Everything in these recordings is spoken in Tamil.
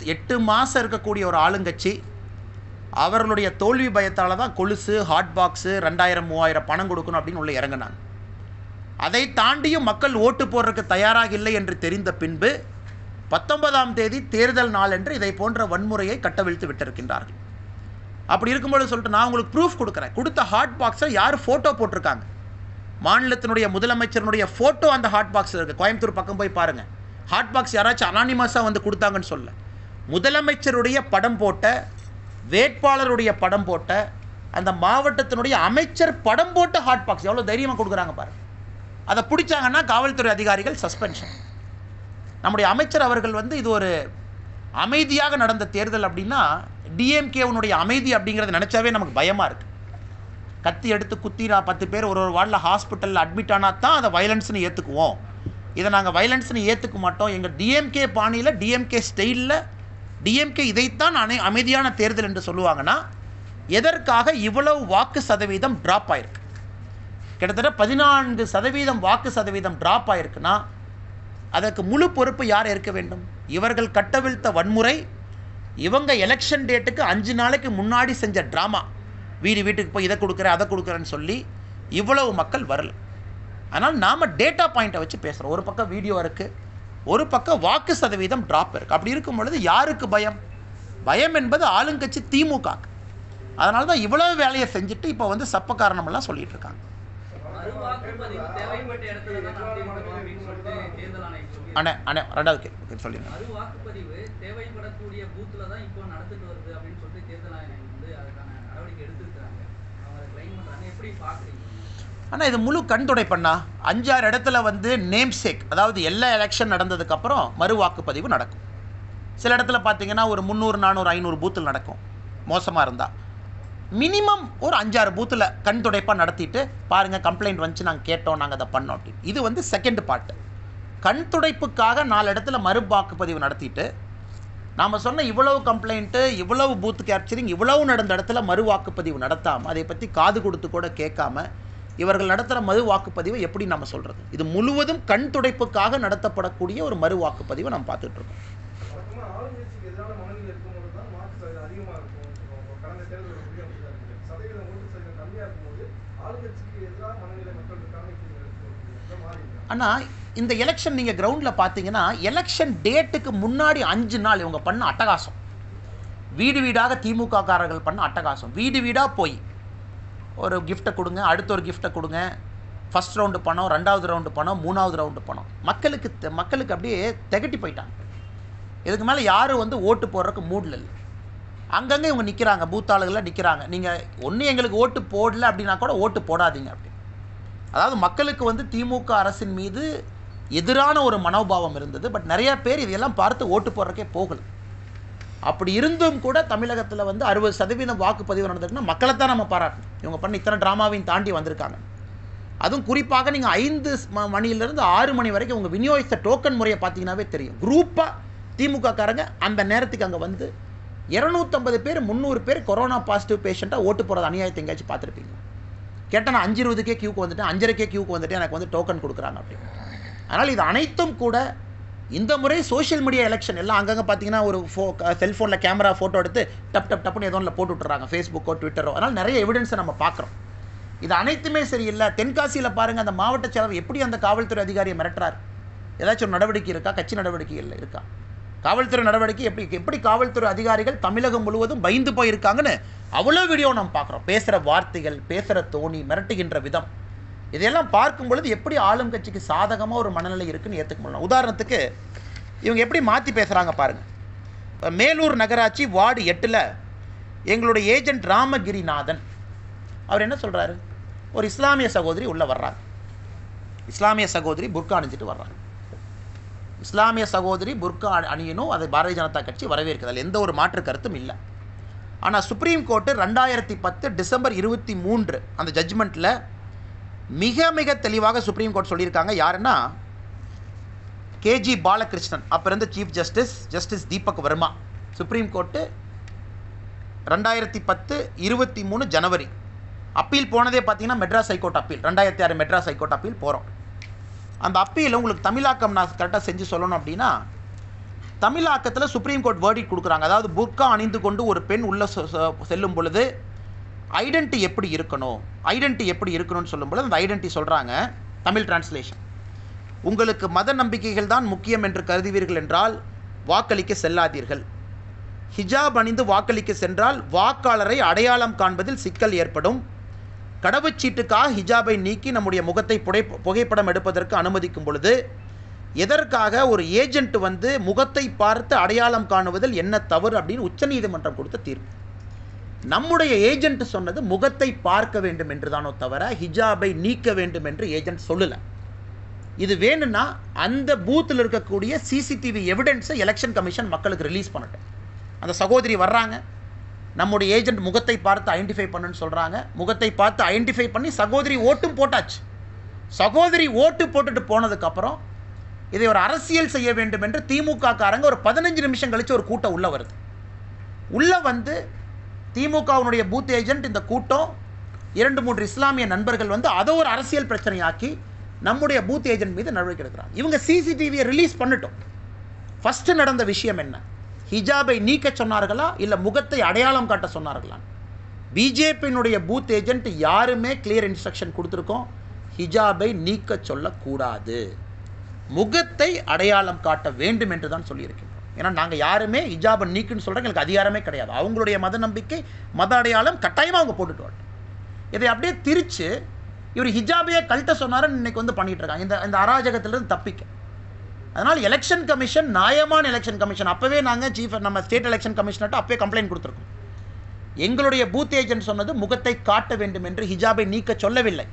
எட்டு மாதம் இருக்கக்கூடிய ஒரு ஆளுங்கட்சி அவர்களுடைய தோல்வி பயத்தால் தான் கொலுசு ஹாட் பாக்ஸு ரெண்டாயிரம் மூவாயிரம் பணம் கொடுக்கணும் அப்படின்னு உள்ள இறங்குனாங்க அதை தாண்டியும் மக்கள் ஓட்டு போடுறதுக்கு தயாராக இல்லை என்று தெரிந்த பின்பு பத்தொன்பதாம் தேதி தேர்தல் நாள் என்று இதை போன்ற வன்முறையை கட்டவிழ்த்து விட்டிருக்கின்றார்கள் அப்படி இருக்கும்போது சொல்லிட்டு நான் உங்களுக்கு ப்ரூஃப் கொடுக்குறேன் கொடுத்த ஹாட் பாக்ஸை யார் ஃபோட்டோ போட்டிருக்காங்க மாநிலத்தினுடைய முதலமைச்சருடைய ஃபோட்டோ அந்த ஹாட் பாக்ஸில் இருக்குது கோயம்புத்தூர் பக்கம் போய் பாருங்கள் ஹாட் பாக்ஸ் யாராச்சும் அனானிமஸாக வந்து கொடுத்தாங்கன்னு சொல்ல முதலமைச்சருடைய படம் போட்ட வேட்பாளருடைய படம் போட்ட அந்த மாவட்டத்தினுடைய அமைச்சர் படம் போட்ட ஹாட் பாக்ஸ் எவ்வளோ தைரியமாக கொடுக்குறாங்க பாருங்க அதை பிடிச்சாங்கன்னா காவல்துறை அதிகாரிகள் சஸ்பென்ஷன் நம்முடைய அமைச்சர் அவர்கள் வந்து இது ஒரு அமைதியாக நடந்த தேர்தல் அப்படின்னா டிஎம்கேவுனுடைய அமைதி அப்படிங்கிறத நினச்சாவே நமக்கு பயமாக இருக்குது கத்தி எடுத்து குத்தி நான் பத்து பேர் ஒரு ஒரு வார்டில் ஹாஸ்பிட்டலில் அட்மிட் ஆனால் தான் அதை வயலன்ஸ்னு ஏற்றுக்குவோம் இதை நாங்கள் வயலன்ஸ்னு ஏற்றுக்க மாட்டோம் எங்கள் டிஎம்கே பாணியில் டிஎம்கே ஸ்டைலில் டிஎம்கே இதைத்தான் அனை அமைதியான தேர்தல் என்று சொல்லுவாங்கன்னா எதற்காக இவ்வளவு வாக்கு சதவீதம் ட்ராப் ஆயிருக்கு கிட்டத்தட்ட பதினான்கு சதவீதம் வாக்கு சதவீதம் ட்ராப் ஆயிருக்குன்னா அதற்கு முழு பொறுப்பு யார் ஏற்க வேண்டும் இவர்கள் கட்டவிழ்த்த வன்முறை இவங்க எலெக்ஷன் டேட்டுக்கு அஞ்சு நாளைக்கு முன்னாடி செஞ்ச ட்ராமா வீடு வீட்டுக்கு போய் இதை கொடுக்குறேன் அதை கொடுக்குறேன்னு சொல்லி இவ்வளவு மக்கள் வரல ஆனால் நாம் டேட்டா பாயிண்ட்டை வச்சு பேசுகிறோம் ஒரு பக்கம் வீடியோ இருக்குது ஒரு பக்கம் வாக்கு சதவீதம் ட்ராப் இருக்குது அப்படி இருக்கும் பொழுது யாருக்கு பயம் பயம் என்பது ஆளுங்கட்சி திமுக அதனால தான் இவ்வளவு வேலையை செஞ்சுட்டு இப்போ வந்து சப்ப காரணமெல்லாம் சொல்லிட்டு இருக்காங்க மறுவாக்குப்பதிவு தேவைப்பட்ட இடத்துல தான் நடத்திருக்கணும் அப்படின்னு சொல்லிட்டு தேர்தல் ஆணையம் சொல்லி அண்ணே அண்ணே ரெண்டாவது கேள்வி சொல்லிடுங்க மறுவாக்குப்பதிவு தேவைப்படக்கூடிய பூத்துல தான் இப்போ நடந்துட்டு வருது அப்படின்னு சொல்லிட்டு தேர்தல் ஆணையம் வந்து அதுக்கான நடவடிக்கை எடுத்திருக்காங்க அவங்க அதை கிளைம் பண்றாங்க எப்படி பாக்குறீங்க ஆனால் இது முழு கண் துடைப்பண்ணா அஞ்சாறு இடத்துல வந்து நேம் சேக் அதாவது எல்லா எலெக்ஷன் நடந்ததுக்கப்புறம் மறு வாக்குப்பதிவு நடக்கும் சில இடத்துல பார்த்தீங்கன்னா ஒரு முந்நூறு நானூறு ஐநூறு பூத்தில் நடக்கும் மோசமாக இருந்தால் மினிமம் ஒரு அஞ்சாறு பூத்தில் கண் துடைப்பாக நடத்திட்டு பாருங்கள் கம்ப்ளைண்ட் வந்துச்சு நாங்கள் கேட்டோம் நாங்கள் அதை பண்ணோம் அப்படின்னு இது வந்து செகண்ட் பார்ட்டு கண் துடைப்புக்காக நாலு இடத்துல மறு வாக்குப்பதிவு நடத்திட்டு நாம் சொன்ன இவ்வளவு கம்ப்ளைண்ட்டு இவ்வளவு பூத் கேப்சரிங் இவ்வளவு நடந்த இடத்துல மறு வாக்குப்பதிவு நடத்தாமல் அதை பற்றி காது கொடுத்து கூட கேட்காம இவர்கள் நடத்துகிற மறு வாக்குப்பதிவை எப்படி நம்ம சொல்கிறது இது முழுவதும் கண் துடைப்புக்காக நடத்தப்படக்கூடிய ஒரு மறு வாக்குப்பதிவை நம்ம பார்த்துட்டு இருக்கோம் வழக்கமா ஆளுங்கட்சிக்கு எதிரான மனநிலை இருக்கும்போது தான் வாக்கு சதவீதம் அதிகமா இருக்கும் இப்போ கடந்த தேர்தலில் முடியும் அப்படிதான் இருக்கு சதவீதம் ஓட்டு சதவீதம் கம்மியா இருக்கும்போது ஆளுங்கட்சிக்கு எதிரான மனநிலை மக்கள் இருக்காங்க இப்போ மாறி இருக்கு. ஆனால் இந்த எலெக்ஷன் நீங்கள் கிரவுண்டில் பார்த்தீங்கன்னா எலெக்ஷன் டேட்டுக்கு முன்னாடி அஞ்சு நாள் இவங்க பண்ண அட்டகாசம் வீடு வீடாக திமுக காரர்கள் பண்ண அட்டகாசம் வீடு வீடாக போய் ஒரு கிஃப்ட்டை கொடுங்க அடுத்த ஒரு கிஃப்ட்டை கொடுங்க ஃபர்ஸ்ட் ரவுண்டு பணம் ரெண்டாவது ரவுண்டு பணம் மூணாவது ரவுண்டு பணம் மக்களுக்கு தெ- மக்களுக்கு அப்படியே திகட்டி போயிட்டாங்க இதுக்கு மேலே யாரும் வந்து ஓட்டு போடுறதுக்கு மூடில் இல்லை அங்கங்கே இவங்க நிற்கிறாங்க பூத்தாளுகள்லாம் நிற்கிறாங்க நீங்கள் ஒன்று எங்களுக்கு ஓட்டு போடல அப்படின்னா கூட ஓட்டு போடாதீங்க அப்படி அதாவது மக்களுக்கு வந்து திமுக அரசின் மீது எதிரான ஒரு மனோபாவம் இருந்தது பட் நிறைய பேர் இதையெல்லாம் பார்த்து ஓட்டு போடுறக்கே போகல அப்படி இருந்தும் கூட தமிழகத்தில் வந்து அறுபது சதவீதம் வாக்குப்பதிவு நடந்திருக்குன்னா மக்களைத்தான் நம்ம பாராட்டணும் இவங்க பண்ண இத்தனை ட்ராமாவையும் தாண்டி வந்திருக்காங்க அதுவும் குறிப்பாக நீங்கள் ஐந்து ம- மணியிலிருந்து ஆறு மணி வரைக்கும் உங்கள் விநியோகித்த டோக்கன் முறையை பார்த்தீங்கன்னாவே தெரியும் குரூப்பாக திமுக காரங்க அந்த நேரத்துக்கு அங்கே வந்து இரநூத்தம்பது பேர் முந்நூறு பேர் கொரோனா பாசிட்டிவ் பேஷண்ட்டாக ஓட்டு போகிறது அநியாயத்தை எங்கேயாச்சும் பார்த்துருப்பீங்க கேட்டால் நான் அஞ்சு இருபதுக்கே கியூக்கு வந்துட்டேன் அஞ்சரைக்கே கியூக்கு வந்துட்டு எனக்கு வந்து டோக்கன் கொடுக்குறாங்க அப்படின்னு அதனால் இது அனைத்தும் கூட இந்த முறை சோஷியல் மீடியா எலெக்ஷன் எல்லாம் அங்கங்கே பார்த்தீங்கன்னா ஒரு ஃபோ செல்ஃபோனில் கேமரா ஃபோட்டோ எடுத்து டப் டப் டப்னு ஏதோ ஒன்றில் போட்டு விட்டுறாங்க ஃபேஸ்புக்கோ ட்விட்டரோ அதனால் நிறைய எவிடன்ஸை நம்ம பார்க்குறோம் இது அனைத்துமே சரியில்லை தென்காசியில் பாருங்கள் அந்த மாவட்ட செயலர் எப்படி அந்த காவல்துறை அதிகாரியை மிரட்டுறார் ஏதாச்சும் ஒரு நடவடிக்கை இருக்கா கட்சி நடவடிக்கைகள் இருக்கா காவல்துறை நடவடிக்கை எப்படி எப்படி காவல்துறை அதிகாரிகள் தமிழகம் முழுவதும் பயந்து போயிருக்காங்கன்னு அவ்வளோ வீடியோ நம்ம பார்க்குறோம் பேசுகிற வார்த்தைகள் பேசுகிற தோணி மிரட்டுகின்ற விதம் இதையெல்லாம் பார்க்கும் பொழுது எப்படி ஆளும் கட்சிக்கு சாதகமாக ஒரு மனநிலை இருக்குன்னு ஏற்றுக்க முடியலாம் உதாரணத்துக்கு இவங்க எப்படி மாற்றி பேசுகிறாங்க பாருங்கள் மேலூர் நகராட்சி வார்டு எட்டில் எங்களுடைய ஏஜென்ட் ராமகிரிநாதன் அவர் என்ன சொல்கிறாரு ஒரு இஸ்லாமிய சகோதரி உள்ளே வர்றாங்க இஸ்லாமிய சகோதரி புர்கா அணிஞ்சிட்டு வர்றாங்க இஸ்லாமிய சகோதரி புர்கா அணி- அணியணும் அதை பாரதிய ஜனதா கட்சி வரவேற்குது அதில் எந்த ஒரு மாற்று கருத்தும் இல்லை ஆனால் சுப்ரீம் கோர்ட்டு ரெண்டாயிரத்தி பத்து டிசம்பர் இருபத்தி மூன்று அந்த ஜட்ஜ்மெண்ட்டில் மிக மிக தெளிவாக சுப்ரீம் கோர்ட் சொல்லியிருக்காங்க யாருன்னா கேஜி பாலகிருஷ்ணன் அப்போ இருந்த chief justice justice Deepak Verma supreme court ரெண்டாயிரத்தி பத்து இருபத்தி மூணு ஜனவரி அப்பீல் போனதே பார்த்தீங்கன்னா மெட்ராஸ் ஹைகோர்ட் அப்பீல் ரெண்டாயிரத்தி ஆறு மெட்ராஸ் ஹைகோர்ட் அப்பீல் போகிறோம் அந்த அப்பீல் உங்களுக்கு தமிழாக்கம் நான் கரெக்டாக செஞ்சு சொல்லணும் அப்படின்னா தமிழாக்கத்தில் சுப்ரீம் கோர்ட் வேர்டிக் கொடுக்குறாங்க அதாவது புர்கா அணிந்து கொண்டு ஒரு பெண் உள்ள சொ- சொ- செல்லும் பொழுது ஐடென்டி எப்படி இருக்கணும் ஐடென்டி எப்படி இருக்கணும்னு சொல்லும் பொழுது அந்த ஐடென்டி சொல்கிறாங்க தமிழ் டிரான்ஸ்லேஷன் உங்களுக்கு மத நம்பிக்கைகள் தான் முக்கியம் என்று கருதுவீர்கள் என்றால் வாக்களிக்க செல்லாதீர்கள் ஹிஜாப் அணிந்து வாக்களிக்க சென்றால் வாக்காளரை அடையாளம் காண்பதில் சிக்கல் ஏற்படும் கடவுச்சீட்டுக்காக ஹிஜாபை நீக்கி நம்முடைய முகத்தை புடை புகைப்படம் எடுப்பதற்கு அனுமதிக்கும் பொழுது எதற்காக ஒரு ஏஜென்ட் வந்து முகத்தை பார்த்து அடையாளம் காணுவதில் என்ன தவறு அப்படின்னு உச்சநீதிமன்றம் கொடுத்த தீர்ப்பு நம்முடைய ஏஜென்ட் சொன்னது முகத்தை பார்க்க வேண்டும் என்று தானோ தவிர ஹிஜாபை நீக்க வேண்டும் என்று ஏஜென்ட் சொல்லலை இது வேணும்னா அந்த பூத்தில் இருக்கக்கூடிய சிசிடிவி எவிடன்ஸை எலெக்ஷன் கமிஷன் மக்களுக்கு ரிலீஸ் பண்ணட்டும் அந்த சகோதரி வர்றாங்க நம்முடைய ஏஜென்ட் முகத்தை பார்த்து ஐடென்டிஃபை பண்ணுன்னு சொல்கிறாங்க முகத்தை பார்த்து ஐடென்டிஃபை பண்ணி சகோதரி ஓட்டும் போட்டாச்சு சகோதரி ஓட்டு போட்டுட்டு போனதுக்கப்புறம் இதை ஒரு அரசியல் செய்ய வேண்டும் என்று திமுக காரங்க ஒரு பதினஞ்சு நிமிஷம் கழிச்சு ஒரு கூட்டம் உள்ளே வருது உள்ளே வந்து திமுகவினுடைய பூத் ஏஜென்ட் இந்த கூட்டம் இரண்டு மூன்று இஸ்லாமிய நண்பர்கள் வந்து அதை ஒரு அரசியல் பிரச்சனையாக்கி நம்முடைய பூத் ஏஜென்ட் மீது நடவடிக்கை எடுக்கிறாங்க இவங்க சிசிடிவியை ரிலீஸ் பண்ணட்டும் ஃபஸ்ட்டு நடந்த விஷயம் என்ன ஹிஜாபை நீக்க சொன்னார்களா இல்லை முகத்தை அடையாளம் காட்ட சொன்னார்களா பிஜேபியினுடைய பூத் ஏஜென்ட் யாருமே கிளியர் இன்ஸ்ட்ரக்ஷன் கொடுத்துருக்கோம் ஹிஜாபை நீக்க சொல்லக்கூடாது முகத்தை அடையாளம் காட்ட வேண்டும் என்று தான் சொல்லியிருக்கின்றோம் ஏன்னா நாங்கள் யாருமே ஹிஜாபை நீக்குன்னு சொல்கிறோம் எங்களுக்கு அதிகாரமே கிடையாது அவங்களுடைய மத நம்பிக்கை மத அடையாளம் கட்டாயமாக அவங்க போட்டுட்டு வரட்டும் இதை அப்படியே திரிச்சு இவர் ஹிஜாபையே கழட்ட சொன்னாருன்னு இன்னைக்கு வந்து பண்ணிட்டு இருக்காங்க இந்த இந்த அராஜகத்திலிருந்து தப்பிக்க அதனால் எலெக்ஷன் கமிஷன் நியாயமான எலெக்ஷன் கமிஷன் அப்போவே நாங்கள் சீஃப் நம்ம ஸ்டேட் எலெக்ஷன் கமிஷனர்ட்ட அப்பவே கம்ப்ளைண்ட் கொடுத்துருக்கோம் எங்களுடைய பூத் ஏஜென்ட் சொன்னது முகத்தை காட்ட வேண்டும் என்று ஹிஜாபை நீக்க சொல்லவில்லை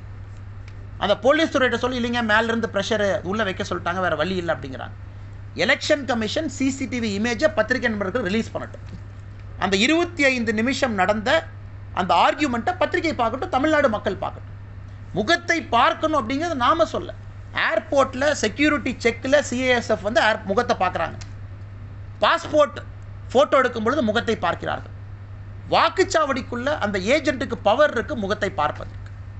அந்த போலீஸ் துறையிட்ட சொல்லி இல்லைங்க மேலிருந்து ப்ரெஷர் உள்ளே வைக்க சொல்லிட்டாங்க வேறு வழி இல்லை அப்படிங்கிறாங்க எலெக்ஷன் கமிஷன் சிசிடிவி இமேஜை பத்திரிகை நண்பர்கள் ரிலீஸ் பண்ணட்டும் அந்த இருபத்தி ஐந்து நிமிஷம் நடந்த அந்த ஆர்கியூமெண்ட்டை பத்திரிகை பார்க்கட்டும் தமிழ்நாடு மக்கள் பார்க்கட்டும் முகத்தை பார்க்கணும் அப்படிங்கிறது நாம சொல்ல ஏர்போர்ட்டில் செக்யூரிட்டி செக்கில் சிஏஎஸ்எஃப் வந்து ஏர் முகத்தை பார்க்குறாங்க பாஸ்போர்ட் ஃபோட்டோ எடுக்கும் பொழுது முகத்தை பார்க்கிறார்கள் வாக்குச்சாவடிக்குள்ள அந்த ஏஜென்ட்டுக்கு பவர் இருக்கு முகத்தை பார்ப்பதற்கு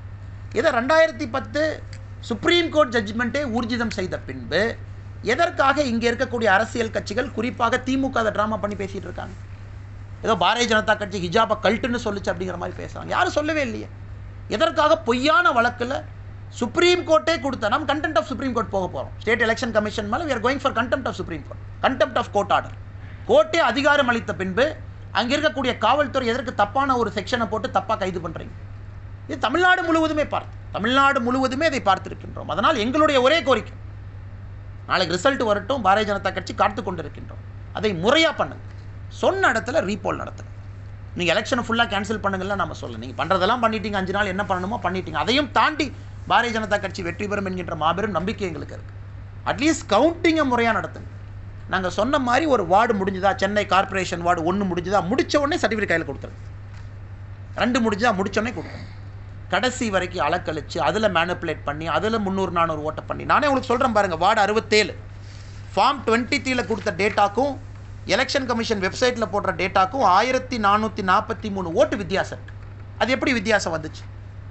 இதை ரெண்டாயிரத்தி பத்து சுப்ரீம் கோர்ட் ஜட்ஜ்மெண்ட்டே ஊர்ஜிதம் செய்த பின்பு எதற்காக இங்கே இருக்கக்கூடிய அரசியல் கட்சிகள் குறிப்பாக திமுக அதை ட்ராமா பண்ணி பேசிட்டு இருக்காங்க ஏதோ பாரதிய ஜனதா கட்சி ஹிஜாபை கல்ட்டுன்னு சொல்லுச்சு அப்படிங்கிற மாதிரி பேசுறாங்க யாரும் சொல்லவே இல்லையே எதற்காக பொய்யான வழக்கில் சுப்ரீம் கோர்ட்டே கொடுத்த நம்ம கண்டெம்ட் ஆஃப் சுப்ரீம் கோர்ட் போக போகிறோம் ஸ்டேட் எலெக்ஷன் கமிஷன் மேலே we are going for contempt of supreme court contempt of court order கோர்ட்டே அதிகாரம் அளித்த பின்பு அங்கே இருக்கக்கூடிய காவல்துறை எதற்கு தப்பான ஒரு செக்ஷனை போட்டு தப்பாக கைது பண்ணுறீங்க இது தமிழ்நாடு முழுவதுமே பார்த்து தமிழ்நாடு முழுவதுமே இதை பார்த்திருக்கின்றோம் அதனால் எங்களுடைய ஒரே கோரிக்கை நாளைக்கு ரிசல்ட் வரட்டும் பாரதிய ஜனதா கட்சி காத்து கொண்டிருக்கின்றோம் அதை முறையாக பண்ணுங்க சொன்ன இடத்துல ரீபோல் நடத்துங்க நீங்கள் எலெக்ஷனை ஃபுல்லாக கேன்சல் பண்ணுங்கள்ல நம்ம சொல்ல நீங்கள் பண்ணுறதெல்லாம் பண்ணிட்டீங்க அஞ்சு நாள் என்ன பண்ணணுமோ பண்ணிட்டீங்க அதையும் தாண்டி பாரதிய ஜனதா கட்சி வெற்றி பெறும் என்கின்ற மாபெரும் நம்பிக்கை எங்களுக்கு இருக்குது அட்லீஸ்ட் கவுண்டிங்கை முறையாக நடத்துங்க நாங்கள் சொன்ன மாதிரி ஒரு வார்டு முடிஞ்சுதா சென்னை கார்ப்பரேஷன் வார்டு ஒன்று முடிஞ்சுதா முடிச்ச உடனே சர்டிஃபிகேட் கையில் கொடுத்துருங்க ரெண்டு முடிஞ்சா முடிச்சோடனே கொடுங்க கடைசி வரைக்கும் அலக்கழிச்சு அதில் மேனிப்புலேட் பண்ணி அதில் முந்நூறு நானூறு ஓட்டை பண்ணி நானே உங்களுக்கு சொல்கிறேன் பாருங்கள் வார்டு அறுபத்தேழு ஃபார்ம் டுவெண்ட்டி த்ரீல கொடுத்த டேட்டாக்கும் எலெக்ஷன் கமிஷன் வெப்சைட்டில் போடுற டேட்டாக்கும் ஆயிரத்தி நானூற்றி நாற்பத்தி மூணு ஓட்டு வித்தியாசம் இருக்கு அது எப்படி வித்தியாசம் வந்துச்சு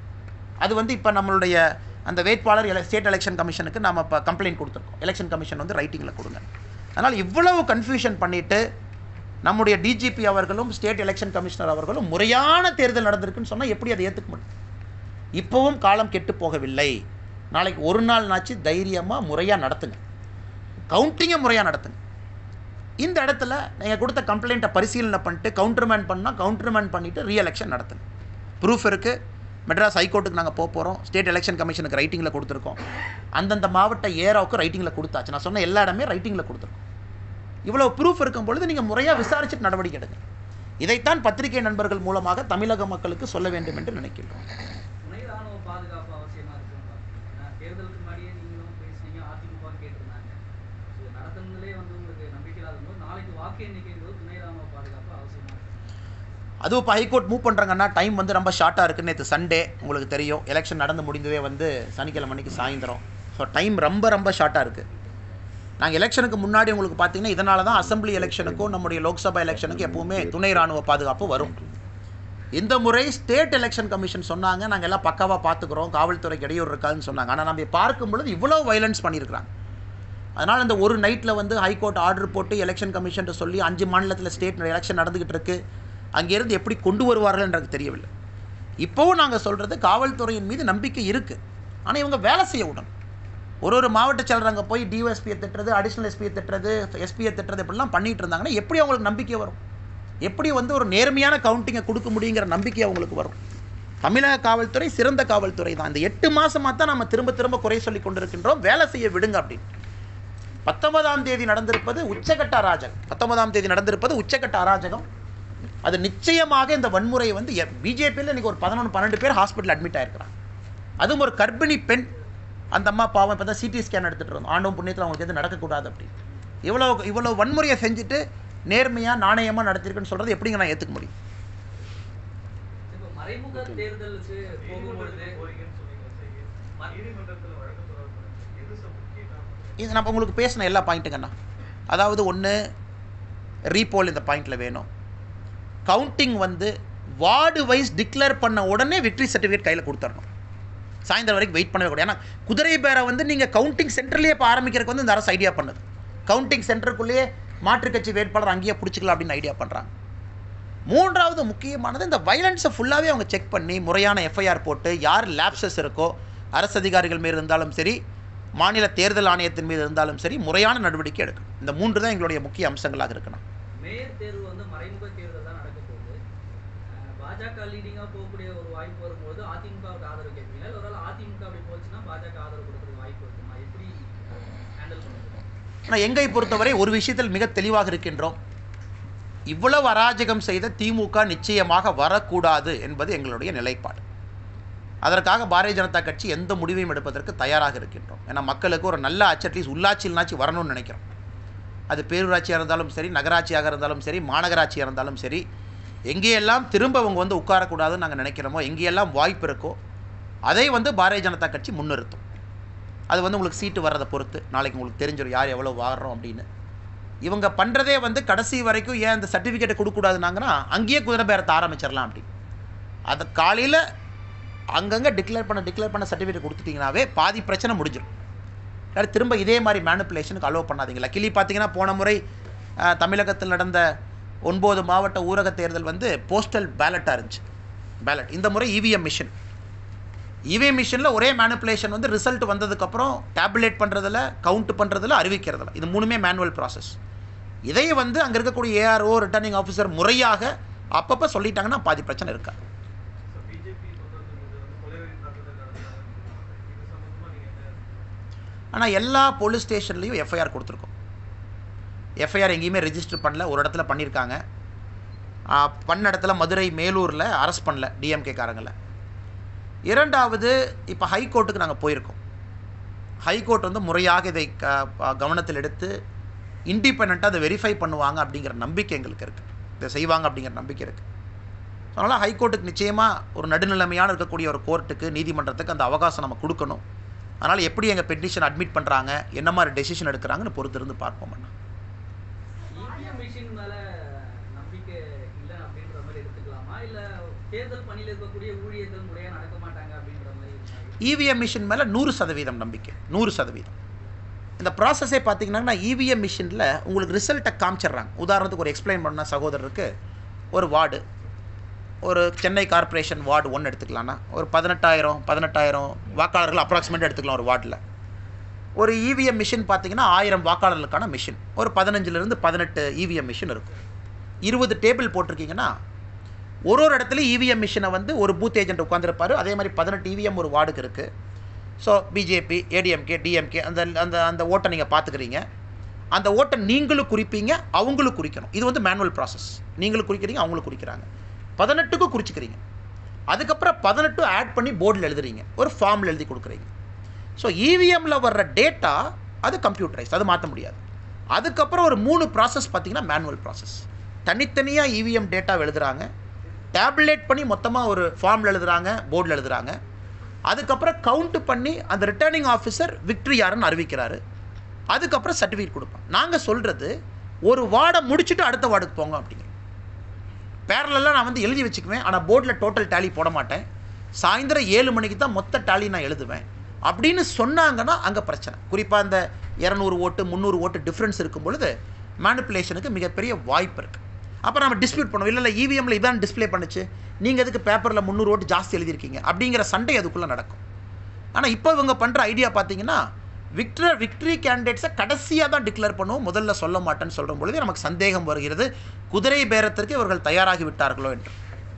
அது வந்து இப்போ நம்மளுடைய அந்த வேட்பாளர் எல ஸ்டேட் எலெக்ஷன் கமிஷனுக்கு நம்ம இப்போ கம்ப்ளைண்ட் கொடுத்துருக்கோம் எலெக்ஷன் கமிஷன் வந்து ரைட்டிங்கில் கொடுங்க அதனால் இவ்வளவு கன்ஃபியூஷன் பண்ணிவிட்டு நம்முடைய டிஜிபி அவர்களும் ஸ்டேட் எலெக்ஷன் கமிஷனர் அவர்களும் முறையான தேர்தல் நடந்திருக்குன்னு சொன்னால் எப்படி அதை ஏற்றுக்க முடியும் இப்போவும் காலம் கெட்டு போகவில்லை நாளைக்கு ஒரு நாள் நாச்சு தைரியமாக முறையாக நடத்துங்க கவுண்டிங்கை முறையாக நடத்துங்க இந்த இடத்துல நீங்கள் கொடுத்த கம்ப்ளைண்ட்டை பரிசீலனை பண்ணிட்டு கவுண்டர்மேன் பண்ணால் கவுண்டர்மேன் பண்ணிவிட்டு ரீஎலெக்ஷன் நடத்துங்க ப்ரூஃப் இருக்குது மெட்ராஸ் ஹைகோர்ட்டுக்கு நாங்கள் போக போகிறோம் ஸ்டேட் எலெக்ஷன் கமிஷனுக்கு ரைட்டிங்கில் கொடுத்துருக்கோம் அந்தந்த மாவட்ட ஏராவுக்கு ரைட்டிங்கில் கொடுத்தாச்சு நான் சொன்ன எல்லா இடமே ரைட்டிங்கில் கொடுத்துருக்கோம் இவ்வளோ ப்ரூஃப் இருக்கும் பொழுது நீங்கள் முறையாக விசாரிச்சுட்டு நடவடிக்கை எடுங்க இதைத்தான் பத்திரிகை நண்பர்கள் மூலமாக தமிழக மக்களுக்கு சொல்ல வேண்டும் என்று நினைக்கின்றோம் துணை ராணுவ பாதுகாப்பு அவசியமா இருக்குன்னு ஏன்னா தேர்தலுக்கு முன்னாடியே நீங்களும் பேசுனீங்க அதிமுக கேட்டிருந்தாங்க இது நடத்துனதுலேயே வந்து உங்களுக்கு நம்பிக்கை இல்லாத போது நாளைக்கு வாக்கு எண்ணிக்கையின் போது துணை ராணுவ பாதுகாப்பு அவசியமா இருக்கு அதுவும் இப்போ ஹைகோர்ட் மூவ் பண்ணுறாங்கன்னா டைம் வந்து ரொம்ப ஷார்ட்டாக இருக்குது நேற்று சண்டே உங்களுக்கு தெரியும் எலெக்ஷன் நடந்து முடிந்ததே வந்து சனிக்கிழமை மணிக்கு சாயந்தரம் ஸோ டைம் ரொம்ப ரொம்ப ஷார்ட்டாக இருக்குது நாங்கள் எலெக்ஷனுக்கு முன்னாடி உங்களுக்கு பார்த்தீங்கன்னா இதனால தான் அசம்பிளி எலெக்ஷனுக்கும் நம்முடைய லோக்சபா எலெக்ஷனுக்கும் எப்பவுமே துணை ராணுவ பாதுகாப்பு வரும் இந்த முறை ஸ்டேட் எலெக்ஷன் கமிஷன் சொன்னாங்க நாங்கள் எல்லாம் பக்காவாக பார்த்துக்குறோம் காவல்துறைக்கு இடையூறு இருக்காதுன்னு சொன்னாங்க ஆனால் நம்ம பார்க்கும் பொழுது இவ்வளோ வைலன்ஸ் பண்ணியிருக்கிறாங்க அதனால் இந்த ஒரு நைட்டில் வந்து ஹைகோர்ட் ஆர்டர் போட்டு எலெக்ஷன் கமிஷன் சொல்லி அஞ்சு மாநிலத்தில் ஸ்டேட் எலெக்ஷன் நடந்துக்கிட்டு இருக்கு அங்கேருந்து எப்படி கொண்டு வருவார்கள் என்று எனக்கு தெரியவில்லை இப்போவும் நாங்கள் சொல்கிறது காவல்துறையின் மீது நம்பிக்கை இருக்குது ஆனால் இவங்க வேலை செய்ய விடணும் ஒரு ஒரு மாவட்ட செயலர் அங்கே போய் டிஎஸ்பியை திட்டுறது அடிஷனல் எஸ்பியை திட்டுறது எஸ்பியை திட்டுறது இப்படிலாம் பண்ணிட்டு இருந்தாங்கன்னா எப்படி அவங்களுக்கு நம்பிக்கை வரும் எப்படி வந்து ஒரு நேர்மையான கவுண்டிங்கை கொடுக்க முடியுங்கிற நம்பிக்கை அவங்களுக்கு வரும் தமிழக காவல்துறை சிறந்த காவல்துறை தான் இந்த எட்டு மாசமா தான் நம்ம திரும்ப திரும்ப குறை சொல்லி கொண்டிருக்கின்றோம் வேலை செய்ய விடுங்க அப்படின்னு பத்தொன்பதாம் தேதி நடந்திருப்பது உச்சகட்ட அராஜகம் பத்தொன்பதாம் தேதி நடந்திருப்பது உச்சகட்ட அராஜகம் அது நிச்சயமாக இந்த வன்முறை வந்து பிஜேபியில் இன்னைக்கு ஒரு பதினொன்று பன்னெண்டு பேர் ஹாஸ்பிட்டல் அட்மிட் ஆயிருக்கிறாங்க அதுவும் ஒரு கர்ப்பிணி பெண் அந்த அம்மா பாவம் இப்போ தான் சிடி ஸ்கேன் எடுத்துகிட்டு இருந்தோம் ஆண்டவன் புண்ணியத்தில் அவங்களுக்கு எதுவும் நடக்கக்கூடாது அப்படின்னு இவ்வளோ இவ்வளோ வன்முறையை செஞ்சுட்டு நேர்மையாக நாணயமாக நடத்திருக்குன்னு சொல்கிறது எப்படிங்க நான் ஏற்றுக்க முடியும் இப்போ மறைமுக தேர்தலுக்கு போகும்பொழுது போறீங்கன்னு சொன்னீங்க சரி. நீதிமன்றத்துல வழக்கு தொடரப்படுது எது சார் முக்கிய காரணம் இது நம்ம உங்களுக்கு பேசின எல்லா பாயிண்ட்டுங்கண்ணா அதாவது ஒன்று ரீபோல் இந்த பாயிண்டில் வேணும் கவுண்டிங் வந்து வார்டு வைஸ் டிக்ளேர் பண்ண உடனே விக்ட்ரி சர்டிஃபிகேட் கையில் கொடுத்துடணும் சாயந்தரம் வரைக்கும் வெயிட் பண்ணவே கூடாது ஏன்னா குதிரை பேரை வந்து நீங்கள் கவுண்டிங் சென்டர்லேயே இப்போ ஆரம்பிக்கிறதுக்கு வந்து இந்த அரசு ஐடியா பண்ணுது கவுண்டிங் சென்டருக்குள்ளேயே மாற்றுக் கட்சி வேட்பாளர் அங்கேயே பிடிச்சிக்கலாம் அப்படின்னு ஐடியா பண்ணுறாங்க மூன்றாவது முக்கியமானது இந்த வைலன்ஸை ஃபுல்லாகவே அவங்க செக் பண்ணி முறையான எஃப்ஐஆர் போட்டு யார் லேப்சஸ் இருக்கோ அரசு அதிகாரிகள் மீது இருந்தாலும் சரி மாநில தேர்தல் ஆணையத்தின் மீது இருந்தாலும் சரி முறையான நடவடிக்கை எடுக்கணும் இந்த மூன்று தான் எங்களுடைய முக்கிய அம்சங்களாக இருக்கணும் மேயர் தேர்வு வந்து மறைமுக தேர்தல் தான் நடக்க போகுது அஹ் பாஜக லீடிங்கா போகக்கூடிய ஒரு வாய்ப்பு வரும்போது அதிமுகவுக்கு ஆதரவு கேட்பீங்க இல்லை ஒரு அதிமுக அப்படி போச்சுன்னா பாஜக ஆதரவு கொடுக்கறதுக்கு வாய்ப்பு இருக்குமா எப்படி ஹேண்டில் பண்ணுறது ஆனால் எங்கை பொறுத்தவரை ஒரு விஷயத்தில் மிக தெளிவாக இருக்கின்றோம் இவ்வளவு அராஜகம் செய்த திமுக நிச்சயமாக வரக்கூடாது என்பது எங்களுடைய நிலைப்பாடு அதற்காக பாரதிய ஜனதா கட்சி எந்த முடிவையும் எடுப்பதற்கு தயாராக இருக்கின்றோம் ஏன்னா மக்களுக்கு ஒரு நல்ல ஆட்சி அட்லீஸ்ட் உள்ளாட்சியில்னாச்சு வரணும்னு நினைக்கிறோம் அது பேரூராட்சியாக இருந்தாலும் சரி நகராட்சியாக இருந்தாலும் சரி மாநகராட்சியாக இருந்தாலும் சரி எங்கேயெல்லாம் திரும்ப அவங்க வந்து உட்காரக்கூடாதுன்னு நாங்கள் நினைக்கிறோமோ எங்கேயெல்லாம் வாய்ப்பு இருக்கோ அதை வந்து பாரதிய ஜனதா கட்சி முன்னிறுத்தும் அது வந்து உங்களுக்கு சீட்டு வர்றதை பொறுத்து நாளைக்கு உங்களுக்கு தெரிஞ்சிடும் யார் எவ்வளோ வாடுறோம் அப்படின்னு இவங்க பண்ணுறதே வந்து கடைசி வரைக்கும் ஏன் இந்த சர்டிஃபிகேட்டை கொடுக்கக்கூடாதுனாங்கன்னா அங்கேயே குதிரை பேரத்தை ஆரம்பிச்சிடலாம் அப்படி அதை காலையில் அங்கங்கே டிக்ளேர் பண்ண டிக்ளேர் பண்ண சர்டிஃபிகேட் கொடுத்துட்டிங்கனாவே பாதி பிரச்சனை முடிஞ்சிடும் வேறு திரும்ப இதே மாதிரி மேனிப்புலேஷனுக்கு அலோவ் பண்ணாதீங்க லக்கிலி பார்த்தீங்கன்னா போன முறை அஹ், தமிழகத்தில் நடந்த ஒன்பது மாவட்ட ஊரக தேர்தல் வந்து போஸ்டல் பேலட்டாக இருந்துச்சு பேலட் இந்த முறை இவிஎம் மிஷின் இவிஎம் மிஷினில் ஒரே மேனிப்புலேஷன் வந்து ரிசல்ட் வந்ததுக்கப்புறம் டேபுலேட் பண்ணுறதுல கவுண்ட் பண்ணுறதுல அறிவிக்கிறதுல இது மூணுமே மேனுவல் ப்ராசஸ் இதை வந்து அங்கே இருக்கக்கூடிய ஏஆர்ஓ ரிட்டர்னிங் ஆஃபீஸர் முறையாக அப்பப்போ சொல்லிட்டாங்கன்னா பாதி பிரச்சனை இருக்காது சார் பிஜேபி தொடர்ந்து இது வந்து கொலைவெறி தாக்குதல் நடத்துறாங்க இது சம்பந்தமா நீங்க என்ன ஆனால் எல்லா போலீஸ் ஸ்டேஷன்லேயும் எஃப்ஐஆர் கொடுத்துருக்கோம் எஃப்ஐஆர் எங்கேயுமே ரெஜிஸ்டர் பண்ணல ஒரு இடத்துல பண்ணியிருக்காங்க ஆ, பண்ண இடத்துல மதுரை மேலூரில் அரெஸ்ட் பண்ணல டிஎம்கே காரங்களை இரண்டாவது இப்போ ஹைகோர்ட்டுக்கு நாங்கள் போயிருக்கோம் ஹைகோர்ட் வந்து முறையாக இதை க- ப- கவனத்தில் எடுத்து இண்டிபெண்ட்டாக அதை வெரிஃபை பண்ணுவாங்க அப்படிங்கிற நம்பிக்கை எங்களுக்கு இருக்குது இதை செய்வாங்க அப்படிங்கிற நம்பிக்கை இருக்குது அதனால் ஹைகோர்ட்டுக்கு நிச்சயமாக ஒரு நடுநிலைமையான இருக்கக்கூடிய ஒரு கோர்ட்டுக்கு நீதிமன்றத்துக்கு அந்த அவகாசம் நம்ம கொடுக்கணும் அதனால் எப்படி எங்கள் பெட்டிஷன் அட்மிட் பண்ணுறாங்க என்ன மாதிரி டெசிஷன் எடுக்கிறாங்கன்னு பொறுத்திருந்து பார்ப்போம் அண்ணா இவிஎம் மிஷின் மேல நம்பிக்கை இல்லை அப்படின்ற மாதிரி எடுத்துக்கலாமா இல்ல தேர்தல் பணியில் இருக்கக்கூடிய ஊழியர்கள் முறையா நடக்க மாட்டாங்க அப்படின்ற மாதிரி இருக்கா? இவிஎம் மிஷின் மேலே நூறு சதவீதம் நம்பிக்கை நூறு சதவீதம் இந்த ப்ராசஸே பார்த்தீங்கன்னா இவிஎம் மிஷினில் உங்களுக்கு ரிசல்ட்டை காமிச்சிடுறாங்க உதாரணத்துக்கு ஒரு எக்ஸ்பிளைன் பண்ண சகோதரருக்கு ஒரு வார்டு ஒரு சென்னை கார்ப்பரேஷன் வார்டு ஒன்று எடுத்துக்கலாம்னா ஒரு பதினெட்டாயிரம் பதினெட்டாயிரம் வாக்காளர்கள் அப்ராக்சிமேட் எடுத்துக்கலாம் ஒரு வார்டில் ஒரு இவிஎம் மிஷின் பார்த்தீங்கன்னா ஆயிரம் வாக்காளர்களுக்கான மிஷின் ஒரு பதினஞ்சுலேருந்து பதினெட்டு இவிஎம் மிஷின் இருக்கும் இருபது டேபிள் போட்டிருக்கீங்கன்னா ஒரு ஒரு இடத்துலையும் இவிஎம் மிஷினை வந்து ஒரு பூத் ஏஜென்ட் உட்காந்துருப்பாரு அதே மாதிரி பதினெட்டு இவிஎம் ஒரு வார்டுக்கு இருக்குது ஸோ பிஜேபி ஏடிஎம்கே டிஎம்கே அந்த அந்த அந்த ஓட்டை நீங்கள் பார்த்துக்கிறீங்க அந்த ஓட்டை நீங்களும் குறிப்பீங்க அவங்களும் குறிக்கணும் இது வந்து மேனுவல் ப்ராசஸ் நீங்களும் குறிக்கிறீங்க அவங்களும் குறிக்கிறாங்க பதினெட்டுக்கும் குறிச்சிக்கிறீங்க அதுக்கப்புறம் பதினெட்டும் ஆட் பண்ணி போர்டில் எழுதுறீங்க ஒரு ஃபார்மில் எழுதி கொடுக்குறீங்க ஸோ இவிஎம்மில் வர்ற டேட்டா அது கம்ப்யூட்டரைஸ் அது மாற்ற முடியாது அதுக்கப்புறம் ஒரு மூணு ப்ராசஸ் பார்த்தீங்கன்னா மேனுவல் ப்ராசஸ் தனித்தனியாக இவிஎம் டேட்டா எழுதுறாங்க டேப்லேட் பண்ணி மொத்தமாக ஒரு ஃபார்மில் எழுதுறாங்க போர்டில் எழுதுறாங்க அதுக்கப்புறம் கவுண்ட் பண்ணி அந்த ரிட்டர்னிங் ஆஃபீஸர் விக்ட்ரி யாருன்னு அறிவிக்கிறாரு அதுக்கப்புறம் சர்டிஃபிகேட் கொடுப்பாங்க நாங்கள் சொல்கிறது ஒரு வார்டை முடிச்சுட்டு அடுத்த வார்டுக்கு போங்க அப்படிங்கிறோம் பேரலெல்லாம் நான் வந்து எழுதி வச்சுக்குவேன் ஆனால் போர்டில் டோட்டல் டேலி போட மாட்டேன் சாயந்தரம் ஏழு மணிக்கு தான் மொத்த டேலி நான் எழுதுவேன் அப்படின்னு சொன்னாங்கன்னா அங்கே பிரச்சனை குறிப்பாக இந்த இரநூறு ஓட்டு முந்நூறு ஓட்டு டிஃப்ரென்ஸ் இருக்கும் பொழுது மேனிப்புலேஷனுக்கு மிகப்பெரிய வாய்ப்பு இருக்குது அப்போ நம்ம டிஸ்பியூட் பண்ணுவோம் இல்லை இல்லை இவிஎம்ல இதான் டிஸ்ப்ளே பண்ணுச்சு நீங்கள் எதுக்கு பேப்பரில் முந்நூறு ஓட்டு ஜாஸ்தி எழுதியிருக்கீங்க அப்படிங்கிற சண்டை அதுக்குள்ளே நடக்கும் ஆனால் இப்போ இவங்க பண்ணுற ஐடியா பார்த்தீங்கன்னா விக்டர் விக்டரி கேண்டிடேட்ஸை கடைசியாக தான் டிக்ளேர் பண்ணுவோம் முதல்ல சொல்ல மாட்டேன்னு சொல்கிற பொழுது நமக்கு சந்தேகம் வருகிறது குதிரை பேரத்திற்கு இவர்கள் தயாராகி விட்டார்களோ என்று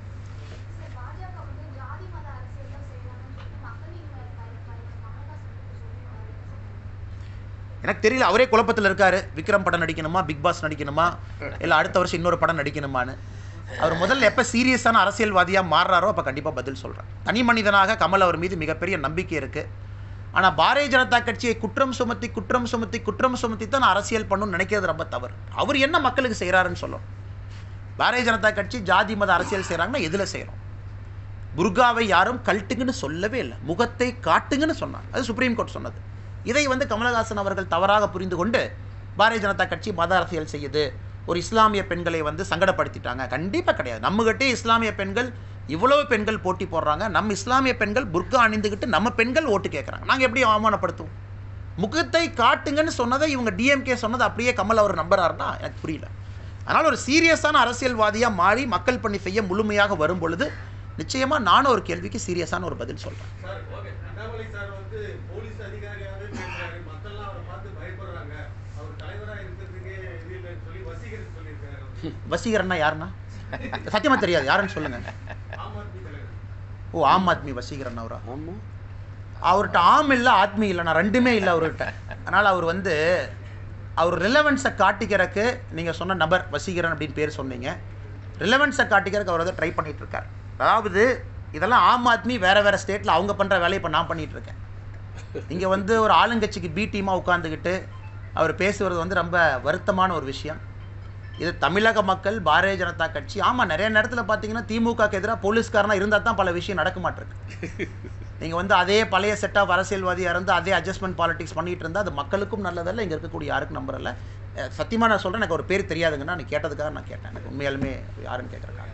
சார் பாஜக வந்து ஜாதி மத அரசியல் தான் செய்யறாங்கன்னு சொல்லி மக்கள் நீதி மய்ய தலைவர் தலைவர் கமல்ஹாசன் வந்து சொல்லியிருக்காரு எனக்கு தெரியல அவரே குழப்பத்தில் இருக்காரு விக்ரம் படம் நடிக்கணுமா பிக் பாஸ் நடிக்கணுமா இல்லை அடுத்த வருஷம் இன்னொரு படம் நடிக்கணுமான்னு அவர் முதல்ல எப்போ சீரியஸான அரசியல்வாதியாக மாறுறாரோ அப்போ கண்டிப்பாக பதில் சொல்கிறேன் தனி மனிதனாக கமல் அவர் மீது மிகப்பெரிய நம்பிக்கை இருக்குது ஆனால் பாரதிய ஜனதா கட்சியை குற்றம் சுமத்தி குற்றம் சுமத்தி குற்றம் சுமத்தி தான் நான் அரசியல் பண்ணணும்னு நினைக்கிறது ரொம்ப தவறு அவர் என்ன மக்களுக்கு செய்கிறாருன்னு சொல்லணும் பாரதிய ஜனதா கட்சி ஜாதி மத அரசியல் செய்கிறாங்கன்னா எதில் செய்கிறோம் புர்காவை யாரும் கழட்டுங்கன்னு சொல்லவே இல்லை முகத்தை காட்டுங்கன்னு சொன்னாங்க அது சுப்ரீம் கோர்ட் சொன்னது இதை வந்து கமலஹாசன் அவர்கள் தவறாக புரிந்து கொண்டு பாரதிய ஜனதா கட்சி மத அரசியல் செய்யுது ஒரு இஸ்லாமிய பெண்களை வந்து சங்கடப்படுத்திட்டாங்க கண்டிப்பாக கிடையாது நம்மகிட்டே இஸ்லாமிய பெண்கள் இவ்வளவு பெண்கள் போட்டி போடுறாங்க நம்ம இஸ்லாமிய பெண்கள் புர்கா அணிந்துக்கிட்டு நம்ம பெண்கள் ஓட்டு கேட்குறாங்க நாங்கள் எப்படி அவமானப்படுத்துவோம் முகத்தை காட்டுங்கன்னு சொன்னதை இவங்க டிஎம்கே சொன்னதை அப்படியே கமல் அவர் நம்புறாருன்னா எனக்கு புரியல அதனால் ஒரு சீரியஸான அரசியல்வாதியாக மாறி மக்கள் பணி செய்ய முழுமையாக வரும் பொழுது நிச்சயமாக நானும் ஒரு கேள்விக்கு சீரியஸான ஒரு பதில் சொல்கிறேன் சார் ஓகே அண்ணாமலை சார் வந்து போலீஸ் அதிகாரியாவே பேசுறாரு மக்கள்லாம் அவரை பார்த்து பயப்படுறாங்க அவர் தலைவரா இருக்கிறதுக்கே இது இல்லைன்னு சொல்லி வசீகரன் சொல்லியிருக்காரு வசீகரன்னா யாருன்னா சத்தியமாக தெரியாது யாருன்னு சொல்லுங்கள் ஆம் ஆத்மி தலைவர் ஓ ஆம் ஆத்மி வசீகரன் அவரா ஆமா அவர்கிட்ட ஆம் இல்லை ஆத்மி இல்லை நான் ரெண்டுமே இல்லை அவர்கிட்ட அதனால் அவர் வந்து அவர் ரிலவன்ஸை காட்டிக்கிறதுக்கு நீங்கள் சொன்ன நபர் வசீகரன் அப்படின்னு பேர் சொன்னீங்க ரிலவன்ஸை காட்டிக்கிறதுக்கு அவர் வந்து ட்ரை பண்ணிட்டு இருக்கார் அதாவது இதெல்லாம் ஆம் ஆத்மி வேறு வேறு ஸ்டேட்டில் அவங்க பண்ணுற வேலையை இப்போ நான் பண்ணிட்டு இருக்கேன் இங்கே வந்து ஒரு ஆளுங்கட்சிக்கு பி டீமாக உட்காந்துக்கிட்டு அவர் பேசுவது வந்து ரொம்ப வருத்தமான ஒரு விஷயம் இது தமிழக மக்கள் பாரதிய ஜனதா கட்சி ஆமாம் நிறைய நேரத்தில் பார்த்தீங்கன்னா திமுகக்கு எதிராக போலீஸ்காரனா இருந்தால் தான் பல விஷயம் நடக்க மாட்டிருக்கு நீங்கள் வந்து அதே பழைய செட் ஆஃப் அரசியல்வாதியாக இருந்து அதே அட்ஜஸ்ட்மெண்ட் பாலிடிக்ஸ் பண்ணிட்டு இருந்தால் அது மக்களுக்கும் நல்லதல்ல இங்கே இருக்கக்கூடிய யாருக்கும் நம்புறல சத்தியமாக நான் சொல்கிறேன் எனக்கு ஒரு பேர் தெரியாதுங்கன்னா நீ கேட்டதுக்காக நான் கேட்டேன் எனக்கு உண்மையாலுமே யாருன்னு கேட்குறக்காக